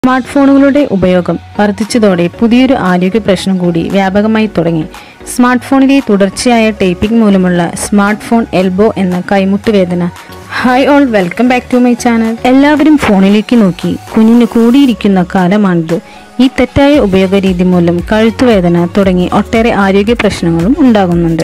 smart ഫോണുകളുടെ ഉപയോഗം വർദ്ധിച്ചതോടെ പുതിയൊരു ആരോഗ്യ പ്രശ്നം കൂടി വ്യാപകമായി തുടങ്ങി സ്മാർട്ട് ഫോണിലെ തുടർച്ചയായ ടൈപ്പിംഗ് മൂലമുള്ള സ്മാർട്ട് ഫോൺ എൽബോ എന്ന കൈമുട്ട് വേദന hi all welcome back to my channel എല്ലാവരും ഫോണിലേക്ക് നോക്കി കുഞ്ഞിന് കൂടിയിരിക്കുന്ന കാലമാണിത് ഈ തെറ്റായ ഉപയോഗ രീതി മൂലം കഴുത്തുവേദന തുടങ്ങി ഒട്ടേറെ ആരോഗ്യ പ്രശ്നങ്ങളും ഉണ്ടാകുന്നുണ്ട്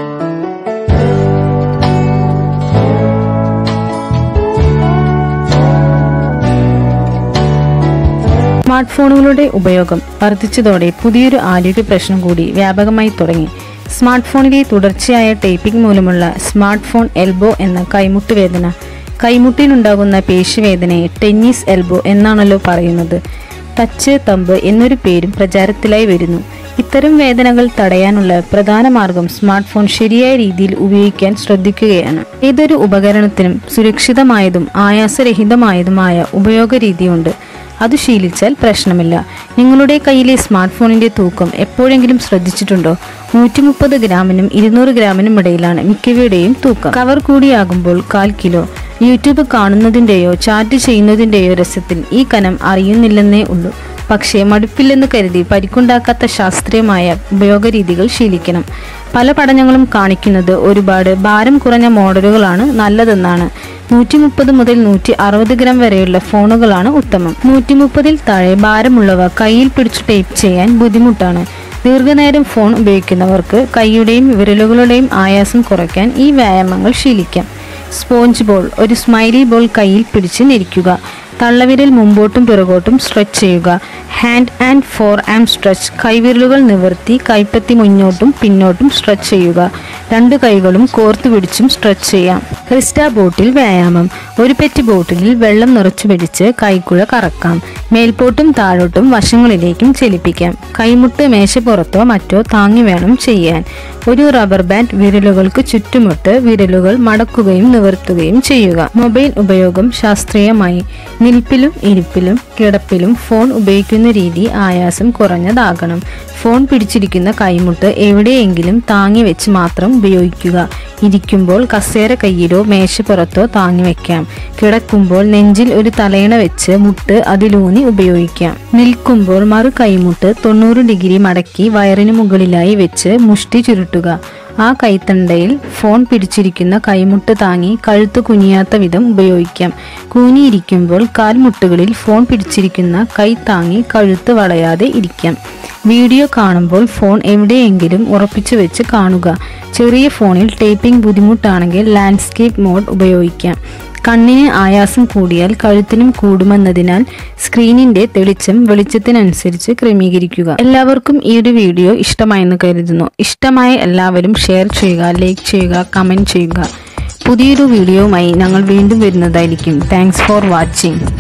സ്മാർട്ട് ഫോണുകളുടെ ഉപയോഗം വർദ്ധിച്ചതോടെ പുതിയൊരു ആരോഗ്യ പ്രശ്നം കൂടി വ്യാപകമായി തുടങ്ങി സ്മാർട്ട് ഫോണിലെ തുടർച്ചയായ ടൈപ്പിംഗ് മൂലമുള്ള സ്മാർട്ട് ഫോൺ എൽബോ എന്ന കൈമുട്ട് വേദന കൈമുട്ടിനുണ്ടാകുന്ന പേശിവേദനയെ ടെന്നീസ് എൽബോ എന്നാണല്ലോ പറയുന്നത് ടച്ച് തമ്പ് എന്നൊരു പേരും പ്രചാരത്തിലായി വരുന്നു ഇത്തരം വേദനകൾ തടയാനുള്ള പ്രധാന മാർഗം സ്മാർട്ട് ഫോൺ ശരിയായ രീതിയിൽ ഉപയോഗിക്കാൻ ശ്രദ്ധിക്കുകയാണ് ഏതൊരു ഉപകരണത്തിനും സുരക്ഷിതമായതും ആയാസരഹിതമായതുമായ ഉപയോഗ രീതിയുണ്ട് അത് ശീലിച്ചാൽ പ്രശ്നമില്ല നിങ്ങളുടെ കയ്യിലെ സ്മാർട്ട് ഫോണിന്റെ തൂക്കം എപ്പോഴെങ്കിലും ശ്രദ്ധിച്ചിട്ടുണ്ടോ നൂറ്റി മുപ്പത് ഗ്രാമിനും ഇരുന്നൂറ് ഗ്രാമിനും ഇടയിലാണ് മിക്കവയുടെയും തൂക്കം കവർ കൂടിയാകുമ്പോൾ കാൽ കിലോ യൂട്യൂബ് കാണുന്നതിൻ്റെയോ ചാറ്റ് ചെയ്യുന്നതിൻ്റെയോ രസത്തിൽ ഈ കനം അറിയുന്നില്ലെന്നേ ഉള്ളൂ പക്ഷേ മടുപ്പില്ലെന്ന് കരുതി പരിക്കുണ്ടാക്കാത്ത ശാസ്ത്രീയമായ ഉപയോഗ രീതികൾ ശീലിക്കണം പല പഠനങ്ങളും കാണിക്കുന്നത് ഒരുപാട് ഭാരം കുറഞ്ഞ മോഡലുകളാണ് നല്ലതെന്നാണ് നൂറ്റി മുപ്പത് മുതൽ നൂറ്റി അറുപത് ഗ്രാം വരെയുള്ള ഫോണുകളാണ് ഉത്തമം നൂറ്റി മുപ്പതിൽ താഴെ ഭാരമുള്ളവ കയ്യിൽ പിടിച്ചു ടൈപ്പ് ചെയ്യാൻ ബുദ്ധിമുട്ടാണ് ദീർഘനേരം ഫോൺ ഉപയോഗിക്കുന്നവർക്ക് കൈയുടെയും വിരലുകളുടെയും ആയാസം കുറയ്ക്കാൻ ഈ വ്യായാമങ്ങൾ ശീലിക്കാം സ്പോഞ്ച് ബോൾ ഒരു സ്മൈലി ബോൾ കയ്യിൽ പിടിച്ച് നിരിക്കുക തള്ളവിരൽ മുമ്പോട്ടും പിറകോട്ടും സ്ട്രെച്ച് ചെയ്യുക hand and forearm stretch കൈവിരലുകൾ നിവർത്തി കൈപ്പത്തി മുന്നോട്ടും പിന്നോട്ടും സ്ട്രെച്ച് ചെയ്യുക രണ്ട് കൈകളും കോർത്തു പിടിച്ചും സ്ട്രെച്ച് ചെയ്യാം ക്രിസ്റ്റ ബോട്ടിൽ വ്യായാമം ഒരു പെറ്റ് ബോട്ടിലിൽ വെള്ളം നിറച്ചു പിടിച്ച് കൈക്കുഴ കറക്കാം മേൽപോട്ടും താഴോട്ടും വശങ്ങളിലേക്കും ചലിപ്പിക്കാം കൈമുട്ട് മേശപ്പുറത്തോ മറ്റോ താങ്ങി വേണം ചെയ്യാൻ ഒരു റബ്ബർ ബാൻഡ് വിരലുകൾക്ക് ചുറ്റുമിട്ട് വിരലുകൾ മടക്കുകയും നിവർത്തുകയും ചെയ്യുക മൊബൈൽ ഉപയോഗം ശാസ്ത്രീയമായി നിൽപ്പിലും ഇരിപ്പിലും കിടപ്പിലും ഫോൺ ഉപയോഗിക്കുന്ന രീതി ആയാസം കുറഞ്ഞതാകണം ഫോൺ പിടിച്ചിരിക്കുന്ന കൈമുട്ട് എവിടെയെങ്കിലും താങ്ങി വെച്ച് മാത്രം ഉപയോഗിക്കുക ഇരിക്കുമ്പോൾ കസേര കയ്യിലോ മേശപ്പുറത്തോ താങ്ങി വെക്കാം കിടക്കുമ്പോൾ നെഞ്ചിൽ ഒരു തലയിണ വെച്ച് മുട്ട് അതിലൂന്നി ഉപയോഗിക്കാം നിൽക്കുമ്പോൾ മറു കൈമുട്ട് തൊണ്ണൂറ് ഡിഗ്രി മടക്കി വയറിന് മുകളിലായി വെച്ച് മുഷ്ടി ചുരുട്ടുക ആ കൈത്തണ്ടയിൽ ഫോൺ പിടിച്ചിരിക്കുന്ന കൈമുട്ട് താങ്ങി കഴുത്ത് കുനിയാത്ത വിധം ഉപയോഗിക്കാം കൂനിയിരിക്കുമ്പോൾ കാൽമുട്ടുകളിൽ ഫോൺ പിടിച്ചിരിക്കുന്ന കൈ താങ്ങി കഴുത്ത് വളയാതെ ഇരിക്കാം വീഡിയോ കാണുമ്പോൾ ഫോൺ എവിടെയെങ്കിലും ഉറപ്പിച്ചു വെച്ച് കാണുക ചെറിയ ഫോണിൽ ടൈപ്പിംഗ് ബുദ്ധിമുട്ടാണെങ്കിൽ ലാൻഡ്സ്കേപ്പ് മോഡ് ഉപയോഗിക്കാം കണ്ണിന് ആയാസം കൂടിയാൽ കഴുത്തിനും കൂടുമെന്നതിനാൽ സ്ക്രീനിന്റെ തെളിച്ചം വെളിച്ചത്തിനനുസരിച്ച് ക്രമീകരിക്കുക എല്ലാവർക്കും ഈ ഒരു വീഡിയോ ഇഷ്ടമായെന്ന് കരുതുന്നു ഇഷ്ടമായ എല്ലാവരും ഷെയർ ചെയ്യുക ലൈക്ക് ചെയ്യുക കമൻറ്റ് ചെയ്യുക പുതിയൊരു വീഡിയോയുമായി ഞങ്ങൾ വീണ്ടും വരുന്നതായിരിക്കും താങ്ക്സ് ഫോർ വാച്ചിങ്